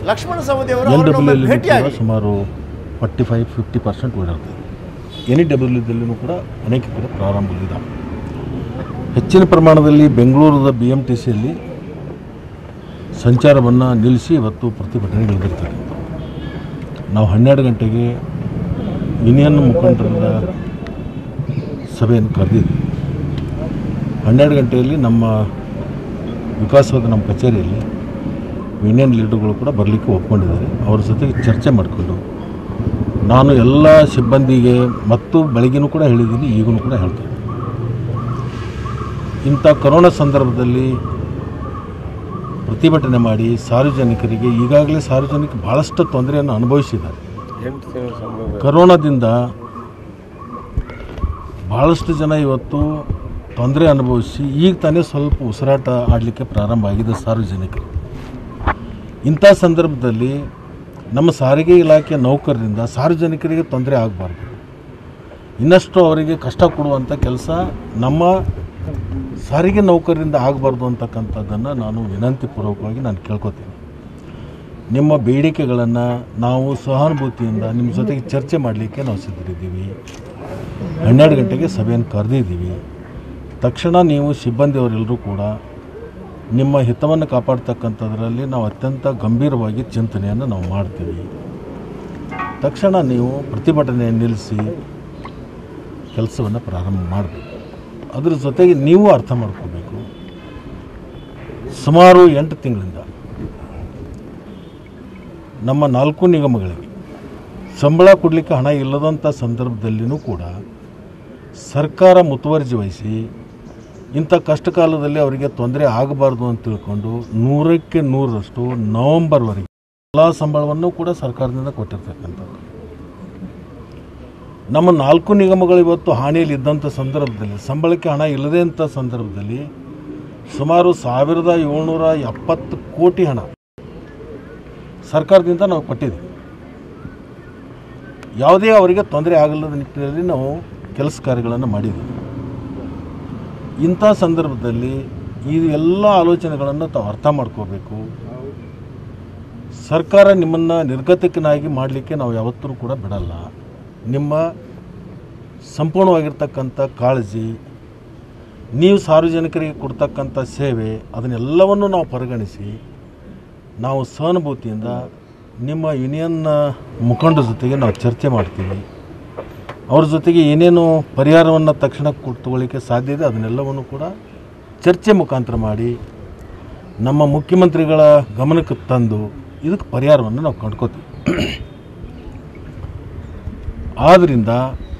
ಲಕ್ಷ್ಮಣ ಸವದಿ ಅವರು ಎನ್ ಅವರನ್ನ ಒಮ್ಮೆ ಡಬ್ಲ್ಯೂ ಕೂಡ ಭೇಟಿಯಾಗಿ ಸುಮಾರು ಫಾರ್ಟಿ ಫೈವ್ ಫಿಫ್ಟಿ ಪರ್ಸೆಂಟ್ ಓಡಾಡ್ತದೆ ಎನ್ ಡಬ್ಲ್ಯೂದಲ್ಲೂ ಕೂಡ ಅನೇಕ ಕಡೆ ಪ್ರಾರಂಭಗಳಿದ್ದಾವೆ ಹೆಚ್ಚಿನ ಪ್ರಮಾಣದಲ್ಲಿ ಬೆಂಗಳೂರದ ಬಿ ಎಮ್ ಟಿ ಸಿಯಲ್ಲಿ ಸಂಚಾರವನ್ನು ನಿಲ್ಲಿಸಿ ಇವತ್ತು ಪ್ರತಿಭಟನೆಗಳಿರ್ತದೆ ನಾವು ಹನ್ನೆರಡು ಗಂಟೆಗೆ ಯೂನಿಯನ್ ಮುಖಂಡರಿಂದ ಸಭೆಯನ್ನು ಕರೆದಿದ್ವಿ ಹನ್ನೆರಡು ಗಂಟೆಯಲ್ಲಿ ನಮ್ಮ ವಿಕಾಸವಾದ ನಮ್ಮ ಕಚೇರಿಯಲ್ಲಿ ಯೂನಿಯನ್ ಲೀಡರ್ಗಳು ಕೂಡ ಬರಲಿಕ್ಕೆ ಒಪ್ಕೊಂಡಿದ್ದಾರೆ ಅವ್ರ ಜೊತೆಗೆ ಚರ್ಚೆ ಮಾಡಿಕೊಂಡು ನಾನು ಎಲ್ಲ ಸಿಬ್ಬಂದಿಗೆ ಮತ್ತು ಬೆಳಗ್ಗೆನೂ ಕೂಡ ಹೇಳಿದ್ದೀನಿ ಈಗೂ ಕೂಡ ಹೇಳ್ತೇನೆ ಇಂಥ ಕೊರೋನಾ ಸಂದರ್ಭದಲ್ಲಿ ಪ್ರತಿಭಟನೆ ಮಾಡಿ ಸಾರ್ವಜನಿಕರಿಗೆ ಈಗಾಗಲೇ ಸಾರ್ವಜನಿಕ ಭಾಳಷ್ಟು ತೊಂದರೆಯನ್ನು ಅನುಭವಿಸಿದ್ದಾರೆ ಕರೋನಾದಿಂದ ಭಾಳಷ್ಟು ಜನ ಇವತ್ತು ತೊಂದರೆ ಅನುಭವಿಸಿ ಈಗ ತಾನೇ ಸ್ವಲ್ಪ ಉಸಿರಾಟ ಆಡಲಿಕ್ಕೆ ಪ್ರಾರಂಭ ಆಗಿದೆ ಸಾರ್ವಜನಿಕರು ಇಂಥ ಸಂದರ್ಭದಲ್ಲಿ ನಮ್ಮ ಸಾರಿಗೆ ಇಲಾಖೆಯ ನೌಕರರಿಂದ ಸಾರ್ವಜನಿಕರಿಗೆ ತೊಂದರೆ ಆಗಬಾರ್ದು ಇನ್ನಷ್ಟು ಅವರಿಗೆ ಕಷ್ಟ ಕೊಡುವಂಥ ಕೆಲಸ ನಮ್ಮ ಸಾರಿಗೆ ನೌಕರರಿಂದ ಆಗಬಾರ್ದು ಅಂತಕ್ಕಂಥದ್ದನ್ನು ನಾನು ವಿನಂತಿಪೂರ್ವಕವಾಗಿ ನಾನು ಕೇಳ್ಕೊತೀನಿ ನಿಮ್ಮ ಬೇಡಿಕೆಗಳನ್ನು ನಾವು ಸಹಾನುಭೂತಿಯಿಂದ ನಿಮ್ಮ ಜೊತೆಗೆ ಚರ್ಚೆ ಮಾಡಲಿಕ್ಕೆ ನಾವು ಸಿದ್ಧರಿದ್ದೀವಿ ಹನ್ನೆರಡು ಗಂಟೆಗೆ ಸಭೆಯನ್ನು ಕರೆದಿದ್ದೀವಿ ತಕ್ಷಣ ನೀವು ಸಿಬ್ಬಂದಿಯವರೆಲ್ಲರೂ ಕೂಡ ನಿಮ್ಮ ಹಿತವನ್ನು ಕಾಪಾಡ್ತಕ್ಕಂಥದ್ರಲ್ಲಿ ನಾವು ಅತ್ಯಂತ ಗಂಭೀರವಾಗಿ ಚಿಂತನೆಯನ್ನು ನಾವು ಮಾಡ್ತೀವಿ ತಕ್ಷಣ ನೀವು ಪ್ರತಿಭಟನೆ ನಿಲ್ಲಿಸಿ ಕೆಲಸವನ್ನು ಪ್ರಾರಂಭ ಮಾಡಬೇಕು ಅದ್ರ ಜೊತೆಗೆ ನೀವು ಅರ್ಥ ಮಾಡ್ಕೋಬೇಕು ಸುಮಾರು ಎಂಟು ತಿಂಗಳಿಂದ ನಮ್ಮ ನಾಲ್ಕು ನಿಗಮಗಳಿಗೆ ಸಂಬಳ ಕೊಡಲಿಕ್ಕೆ ಹಣ ಇಲ್ಲದಂಥ ಸಂದರ್ಭದಲ್ಲಿಯೂ ಕೂಡ ಸರ್ಕಾರ ಮುತುವರ್ಜಿ ವಹಿಸಿ ಇಂಥ ಕಷ್ಟ ಕಾಲದಲ್ಲಿ ಅವರಿಗೆ ತೊಂದರೆ ಆಗಬಾರ್ದು ಅಂತ ತಿಳ್ಕೊಂಡು ನೂರಕ್ಕೆ ನೂರರಷ್ಟು ನವಂಬರ್ವರೆಗೆ ಎಲ್ಲ ಸಂಬಳವನ್ನು ಕೂಡ ಸರ್ಕಾರದಿಂದ ಕೊಟ್ಟಿರ್ತಕ್ಕಂಥದ್ದು ನಮ್ಮ ನಾಲ್ಕು ನಿಗಮಗಳು ಇವತ್ತು ಹಾನಿಯಲ್ಲಿ ಇದ್ದಂಥ ಸಂದರ್ಭದಲ್ಲಿ ಸಂಬಳಕ್ಕೆ ಹಣ ಇಲ್ಲದೇ ಅಂಥ ಸಂದರ್ಭದಲ್ಲಿ ಸುಮಾರು ಸಾವಿರದ ಏಳ್ನೂರ ಎಪ್ಪತ್ತು ಕೋಟಿ ಹಣ ಸರ್ಕಾರದಿಂದ ನಾವು ಕೊಟ್ಟಿದ್ದೀವಿ ಯಾವುದೇ ಅವರಿಗೆ ತೊಂದರೆ ಆಗಲ್ಲದ ನಿಟ್ಟಿನಲ್ಲಿ ನಾವು ಕೆಲಸ ಕಾರ್ಯಗಳನ್ನು ಮಾಡಿದ್ದೀವಿ ಇಂಥ ಸಂದರ್ಭದಲ್ಲಿ ಈ ಎಲ್ಲ ಆಲೋಚನೆಗಳನ್ನು ತಾವು ಅರ್ಥ ಮಾಡ್ಕೋಬೇಕು ಸರ್ಕಾರ ನಿಮ್ಮನ್ನು ನಿರ್ಗತಿಕನಾಗಿ ಮಾಡಲಿಕ್ಕೆ ನಾವು ಯಾವತ್ತೂ ಕೂಡ ಬಿಡಲ್ಲ ನಿಮ್ಮ ಸಂಪೂರ್ಣವಾಗಿರ್ತಕ್ಕಂಥ ಕಾಳಜಿ ನೀವು ಸಾರ್ವಜನಿಕರಿಗೆ ಕೊಡ್ತಕ್ಕಂಥ ಸೇವೆ ಅದನ್ನೆಲ್ಲವನ್ನು ನಾವು ಪರಿಗಣಿಸಿ ನಾವು ಸಹಾನುಭೂತಿಯಿಂದ ನಿಮ್ಮ ಯೂನಿಯನ್ನ ಮುಖಂಡರ ಜೊತೆಗೆ ನಾವು ಚರ್ಚೆ ಮಾಡ್ತೀವಿ ಅವ್ರ ಜೊತೆಗೆ ಏನೇನು ಪರಿಹಾರವನ್ನು ತಕ್ಷಣ ಕೊಟ್ಟು ತಗೊಳ್ಳಿಕ್ಕೆ ಸಾಧ್ಯ ಇದೆ ಅದನ್ನೆಲ್ಲವನ್ನು ಕೂಡ ಚರ್ಚೆ ಮುಖಾಂತರ ಮಾಡಿ ನಮ್ಮ ಮುಖ್ಯಮಂತ್ರಿಗಳ ಗಮನಕ್ಕೆ ತಂದು ಇದಕ್ಕೆ ಪರಿಹಾರವನ್ನು ನಾವು ಕಂಡ್ಕೋತೀವಿ ಆದ್ದರಿಂದ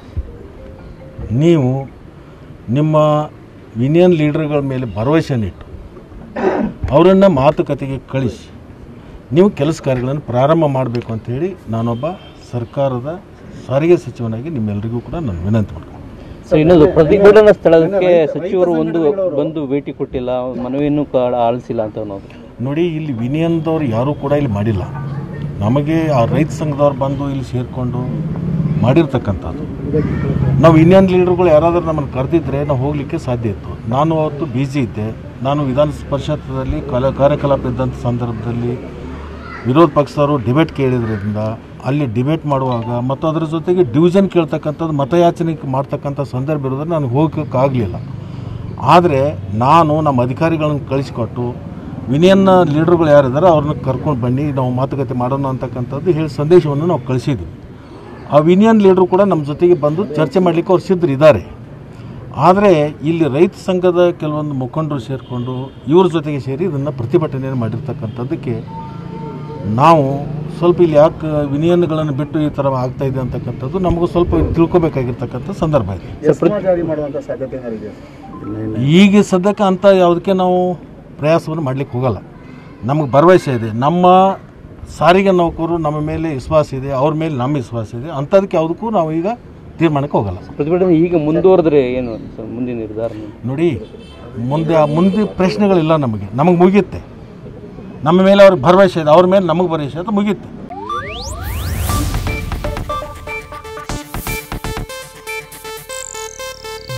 ನೀವು ನಿಮ್ಮ ಯೂನಿಯನ್ ಲೀಡರ್ಗಳ ಮೇಲೆ ಭರವಸೆಯನ್ನಿಟ್ಟು ಅವರನ್ನು ಮಾತುಕತೆಗೆ ಕಳಿಸಿ ನೀವು ಕೆಲಸ ಕಾರ್ಯಗಳನ್ನು ಪ್ರಾರಂಭ ಮಾಡಬೇಕು ಅಂತೇಳಿ ನಾನೊಬ್ಬ ಸರ್ಕಾರದ ಸಾರಿಗೆ ಸಚಿವನಾಗಿ ನಿಮ್ಮೆಲ್ಲರಿಗೂ ಕೂಡ ನಾನು ವಿನಂತಿ ಮಾಡ್ತೀನಿ ಸರ್ ಇನ್ನೊಂದು ಪ್ರತಿಭಟನಾ ಸ್ಥಳಕ್ಕೆ ಸಚಿವರು ಒಂದು ಬಂದು ಭೇಟಿ ಕೊಟ್ಟಿಲ್ಲ ಮನವಿಯನ್ನು ಕಾಳ ಆಲಿಸಿಲ್ಲ ಅಂತ ಅನ್ನೋದು ನೋಡಿ ಇಲ್ಲಿ ವಿನಿಯನ್ದವ್ರು ಯಾರೂ ಕೂಡ ಇಲ್ಲಿ ಮಾಡಿಲ್ಲ ನಮಗೆ ಆ ರೈತ ಸಂಘದವ್ರು ಬಂದು ಇಲ್ಲಿ ಸೇರಿಕೊಂಡು ಮಾಡಿರ್ತಕ್ಕಂಥದ್ದು ನಾವು ಇಂಡಿಯನ್ ಲೀಡರ್ಗಳು ಯಾರಾದರೂ ನಮ್ಮನ್ನು ಕರೆದಿದ್ರೆ ನಾವು ಹೋಗಲಿಕ್ಕೆ ಸಾಧ್ಯ ಇತ್ತು ನಾನು ಅವತ್ತು ಬ್ಯುಸಿ ಇದ್ದೆ ನಾನು ವಿಧಾನ ಪರಿಷತ್ತಲ್ಲಿ ಕಲ ಕಾರ್ಯಕಲಾಪ ಇದ್ದಂಥ ಸಂದರ್ಭದಲ್ಲಿ ವಿರೋಧ ಪಕ್ಷದವರು ಡಿಬೇಟ್ ಕೇಳಿದ್ರಿಂದ ಅಲ್ಲಿ ಡಿಬೇಟ್ ಮಾಡುವಾಗ ಮತ್ತು ಅದರ ಜೊತೆಗೆ ಡಿವಿಷನ್ ಕೇಳ್ತಕ್ಕಂಥದ್ದು ಮತಯಾಚನೆ ಮಾಡ್ತಕ್ಕಂಥ ಸಂದರ್ಭ ಇರೋದ್ರೆ ನನಗೆ ಹೋಗೋಕ್ಕಾಗಲಿಲ್ಲ ಆದರೆ ನಾನು ನಮ್ಮ ಅಧಿಕಾರಿಗಳನ್ನು ಕಳಿಸಿಕೊಟ್ಟು ವಿನಿಯನ್ನ ಲೀಡರ್ಗಳು ಯಾರಿದ್ದಾರೆ ಅವ್ರನ್ನ ಕರ್ಕೊಂಡು ಬನ್ನಿ ನಾವು ಮಾತುಕತೆ ಮಾಡೋಣ ಅಂತಕ್ಕಂಥದ್ದು ಹೇಳಿ ಸಂದೇಶವನ್ನು ನಾವು ಕಳಿಸಿದ್ವಿ ಆ ವಿನಿಯನ್ ಲೀಡ್ರು ಕೂಡ ನಮ್ಮ ಜೊತೆಗೆ ಬಂದು ಚರ್ಚೆ ಮಾಡಲಿಕ್ಕೆ ಅವ್ರು ಸಿದ್ಧರಿದ್ದಾರೆ ಆದರೆ ಇಲ್ಲಿ ರೈತ ಸಂಘದ ಕೆಲವೊಂದು ಮುಖಂಡರು ಸೇರಿಕೊಂಡು ಇವ್ರ ಜೊತೆಗೆ ಸೇರಿ ಇದನ್ನು ಪ್ರತಿಭಟನೆಯನ್ನು ಮಾಡಿರ್ತಕ್ಕಂಥದ್ದಕ್ಕೆ ನಾವು ಸ್ವಲ್ಪ ಇಲ್ಲಿ ಯಾಕೆ ವಿನಿಯನ್ಗಳನ್ನು ಬಿಟ್ಟು ಈ ಥರ ಆಗ್ತಾ ಇದೆ ಅಂತಕ್ಕಂಥದ್ದು ನಮಗೂ ಸ್ವಲ್ಪ ತಿಳ್ಕೊಬೇಕಾಗಿರ್ತಕ್ಕಂಥ ಸಂದರ್ಭ ಇದೆ ಜಾರಿ ಮಾಡುವಂತ ಸಾಧ್ಯತೆ ಏನಾಗಿದೆ ಈಗ ಸದ್ಯಕ್ಕೆ ಅಂಥ ಯಾವುದಕ್ಕೆ ನಾವು ಪ್ರಯಾಸವನ್ನು ಮಾಡಲಿಕ್ಕೆ ಹೋಗಲ್ಲ ನಮಗೆ ಭರವಸೆ ಇದೆ ನಮ್ಮ ಸಾರಿಗೆ ನೌಕರು ನಮ್ಮ ಮೇಲೆ ವಿಶ್ವಾಸ ಇದೆ ಅವ್ರ ಮೇಲೆ ನಮ್ಮ ವಿಶ್ವಾಸ ಇದೆ ಅಂಥದಕ್ಕೆ ಯಾವುದಕ್ಕೂ ನಾವು ಈಗ ತೀರ್ಮಾನಕ್ಕೆ ಹೋಗಲ್ಲ ಪ್ರತಿಭಟನೆ ಈಗ ಮುಂದುವರೆದ್ರೆ ಏನು ಸರ್ ಮುಂದಿನ ನಿರ್ಧಾರ ನೋಡಿ ಮುಂದೆ ಆ ಮುಂದೆ ಪ್ರಶ್ನೆಗಳಿಲ್ಲ ನಮಗೆ ನಮಗೆ ಮುಗಿಯುತ್ತೆ ನಮ್ಮ ಮೇಲೆ ಅವ್ರಿಗೆ ಭರವಸೆ ಇದೆ ಅವ್ರ ಮೇಲೆ ನಮಗೆ ಭರವಸೆ ಇದೆ ಮುಗಿಯುತ್ತೆ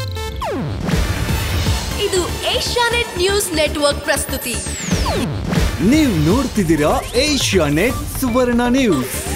ಇದು ಏಷ್ಯಾನೆಟ್ ನ್ಯೂಸ್ ನೆಟ್ವರ್ಕ್ ಪ್ರಸ್ತುತಿ ನೀವು ನೋಡ್ತಿದ್ದೀರಾ ಏಷ್ಯಾ ನೆಟ್ ಸುವರ್ಣ ನ್ಯೂಸ್